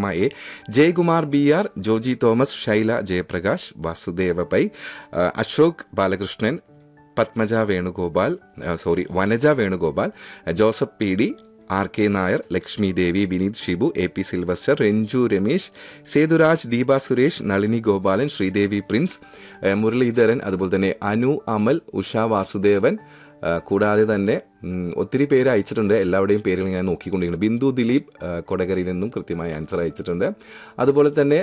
Revamma A Jayakumar B R Joji Thomas Shaila Jayaprakash Vasudeva Pai ആ, അശോക് ബാലകൃഷ്ണൻ പത്മജ വേണുഗോപാൽ ആ, sorry Vanaja Venugopal Joseph P D R K Nair Lakshmi Devi Vineeth Shibu A P Sylvester Ranju Ramesh Sethuraj Deepa Suresh Nalini Gopalan Sreedevi Prince ആ, മുരളീധരൻ അതുപോലെ തന്നെ അനു അമൽ ഉഷ വാസുദേവൻ ആ, കൂടാതെ തന്നെ ഉം, ഒത്തിരി പേര് അയച്ചിട്ടുണ്ട് എല്ലാവരുടെയും പേരുകൾ ഞാൻ നോക്കിക്കൊണ്ടിരിക്കുന്നു ബിന്ദു ദിലീപ് ആ, കൊടകരയിൽ നിന്നും കൃത്യമായ ആൻസർ അയച്ചിട്ടുണ്ട് അതുപോലെ തന്നെ